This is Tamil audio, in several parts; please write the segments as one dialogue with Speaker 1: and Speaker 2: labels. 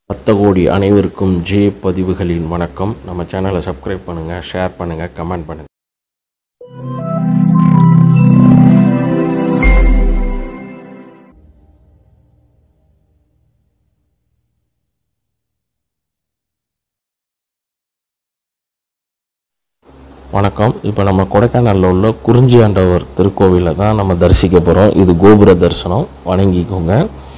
Speaker 1: பத்த கோடி அனைவருக்கும் ஜே பதிவுகளின் வணக்கம் நம்ம சேனலை சப்ஸ்கிரைப் பண்ணுங்கள் ஷேர் பண்ணுங்கள் கமெண்ட் பண்ணுங்கள் வணக்கம் இப்போ நம்ம கொடைக்கானலில் உள்ள குறிஞ்சி ஆண்டவர் திருக்கோவிலை தான் நம்ம தரிசிக்க போகிறோம் இது கோபுர தரிசனம் வணங்கிக்கோங்க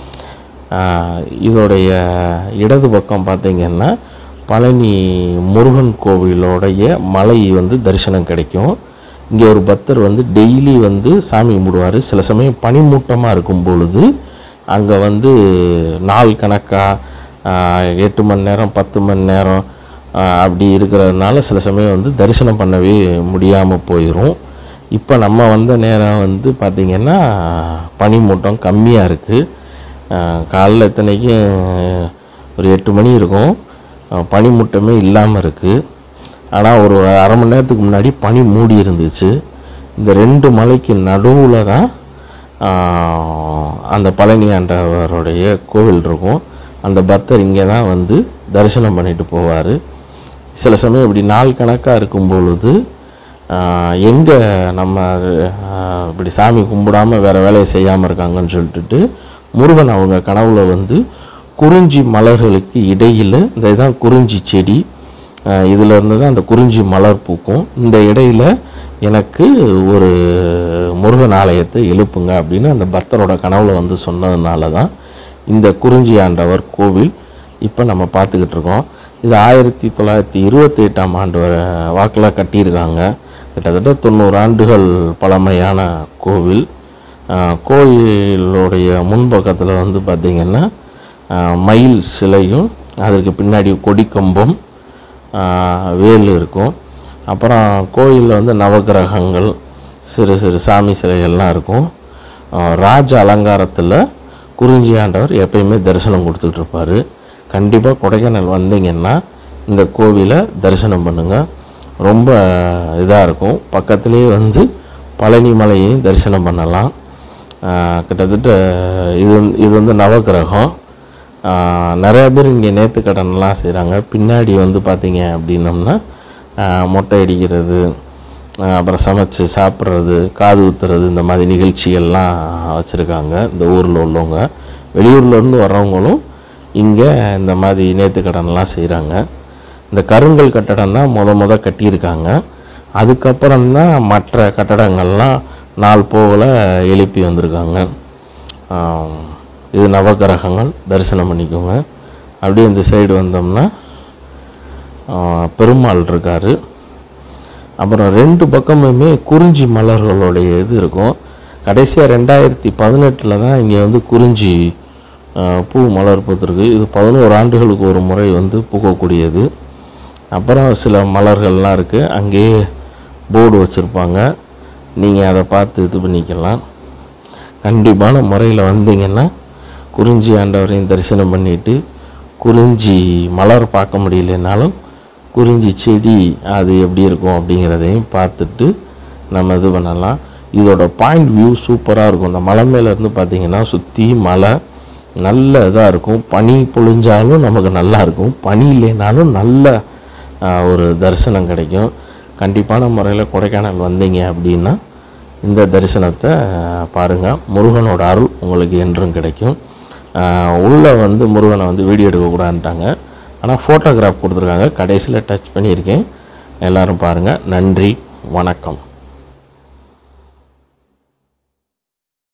Speaker 1: ஆஹ் இதோடைய இடது பக்கம் பார்த்தீங்கன்னா பழனி முருகன் கோவிலோடைய மலை வந்து தரிசனம் கிடைக்கும் இங்கே ஒரு பக்தர் வந்து டெய்லி வந்து சாமி கும்பிடுவார் சில சமயம் பனிமூட்டமாக இருக்கும் பொழுது அங்கே வந்து நாள் கணக்காக எட்டு மணி நேரம் பத்து மணி நேரம் ஆஹ் அப்படி இருக்கிறதுனால சில சமயம் வந்து தரிசனம் பண்ணவே முடியாமல் போயிடும் இப்போ நம்ம வந்த நேரம் வந்து பார்த்திங்கன்னா பனிமூட்டம் கம்மியாக இருக்குது காலைல இத்தனைக்கும் ஒரு எட்டு மணி இருக்கும் ஆஹ் பனிமூட்டமே இல்லாமல் இருக்குது ஆனால் ஒரு அரை மணி நேரத்துக்கு முன்னாடி பனி மூடி இருந்துச்சு இந்த ரெண்டு மலைக்கு நடுவில் தான் ஆஹ் அந்த பழனி ஆண்டவருடைய கோவில் இருக்கும் அந்த பக்தர் இங்கே தான் வந்து தரிசனம் பண்ணிட்டு போவார் சில சமயம் இப்படி நாள் கணக்காக இருக்கும் பொழுது எங்கே நம்ம ஆஹ் இப்படி சாமி கும்பிடாமல் வேறு வேலையை செய்யாமல் இருக்காங்கன்னு சொல்லிட்டு முருகன் அவங்க கனவுல வந்து குறிஞ்சி மலர்களுக்கு இடையில் இந்த இதான் குறிஞ்சி செடி ஆஹ் இதுல இருந்து தான் அந்த குறிஞ்சி மலர் பூக்கும் இந்த இடையில எனக்கு ஒரு முருகன் ஆலயத்தை எழுப்புங்க அப்படின்னு அந்த பக்தரோட கனவுல வந்து சொன்னதுனால தான் இந்த குறிஞ்சி ஆண்டவர் கோவில் இப்போ நம்ம பார்த்துக்கிட்டு இருக்கோம் இது ஆயிரத்தி தொள்ளாயிரத்தி இருபத்தி எட்டாம் ஆண்டு வாக்கில் கட்டியிருக்காங்க கிட்டத்தட்ட தொண்ணூறு ஆண்டுகள் பழமையான கோவில் ஆஹ் கோயிலுடைய முன்பக்கத்தில் வந்து பார்த்திங்கன்னா ஆஹ் மயில் சிலையும் அதற்கு பின்னாடி கொடிக்கம்பம் ஆஹ் வேல் இருக்கும் அப்புறம் கோயிலில் வந்து நவக்கிரகங்கள் சிறு சிறு சாமி சிலைகள்லாம் இருக்கும் ஆஹ் ராஜ அலங்காரத்தில் குறிஞ்சி ஆண்டவர் எப்பயுமே தரிசனம் கொடுத்துட்டு இருப்பாரு கண்டிப்பாக கொடைக்கானல் வந்தீங்கன்னா இந்த கோவிலை தரிசனம் பண்ணுங்கள் ரொம்ப இதாக இருக்கும் பக்கத்துலேயே வந்து பழனி மலையையும் தரிசனம் பண்ணலாம் ஆஹ் கிட்டத்தட்ட இது வந்து- இது வந்து நவக்கிரகம் ஆஹ் நிறைய பேர் இங்கே நேர்த்திக்கடன்லாம் செய்கிறாங்க பின்னாடி வந்து பார்த்தீங்க அப்படின்னம்னா ஆஹ் மொட்டை அடிக்கிறது ஆஹ் அப்புறம் சமைச்சு சாப்பிட்றது காது ஊத்துறது இந்த மாதிரி நிகழ்ச்சிகள்லாம் வச்சுருக்காங்க இந்த ஊரில் உள்ளவங்க வெளியூர்லேருந்து வர்றவங்களும் இங்கே இந்த மாதிரி நேர்த்திக்கடன்லாம் செய்கிறாங்க இந்த கருங்கல் கட்டடம் தான் முத முத கட்டியிருக்காங்க அதுக்கப்புறம் தான் மற்ற கட்டடங்கள்லாம் நாள் போகல எழுப்பி வந்திருக்காங்க ஆம், இது நவகிரகங்கள் தரிசனம் பண்ணிக்கோங்க அப்படியே இந்த சைடு வந்தோம்னா ஆ, பெருமாள் இருக்கார் அப்புறம் ரெண்டு பக்கமுமே குறிஞ்சி மலர்களுடைய இது இருக்கும் கடைசியாக ரெண்டாயிரத்தி பதினெட்டில் தான் இங்கே வந்து குறிஞ்சி ஆ, பூ மலர் பூத்திருக்கு இது பதினோரு ஆண்டுகளுக்கு ஒரு முறை வந்து பூக்கக்கூடியது அப்புறம் சில மலர்கள்லாம் இருக்குது அங்கேயே போர்டு வச்சுருப்பாங்க நீங்கள் அதை பார்த்து இது பண்ணிக்கலாம் கண்டிப்பான முறையில் வந்தீங்கன்னா குறிஞ்சி ஆண்டவரையும் தரிசனம் பண்ணிட்டு குறிஞ்சி மலர் பார்க்க முடியலனாலும் குறிஞ்சி செடி அது எப்படி இருக்கும் அப்படிங்கிறதையும் பார்த்துட்டு நம்ம இது பண்ணலாம் இதோட பாயிண்ட் வியூ சூப்பராக இருக்கும் இந்த மலை மேல இருந்து பார்த்தீங்கன்னா சுற்றி மலை நல்ல இதாக இருக்கும் பனி பொழிஞ்சாலும் நமக்கு நல்லா இருக்கும் பனி இல்லைனாலும் நல்ல ஆஹ், ஒரு தரிசனம் கிடைக்கும் கண்டிப்பான முறையில் கொடைக்கானல் வந்தீங்க அப்படின்னா இந்த தரிசனத்தை பாருங்கள் முருகனோட அருள் உங்களுக்கு என்றும் கிடைக்கும் உள்ளே வந்து முருகனை வந்து வீடியோ எடுக்கக்கூடாதுன்ட்டாங்க ஆனால் ஃபோட்டோகிராஃப் கொடுத்துருக்காங்க கடைசியில் டச் பண்ணியிருக்கேன் எல்லாரும் பாருங்கள் நன்றி வணக்கம்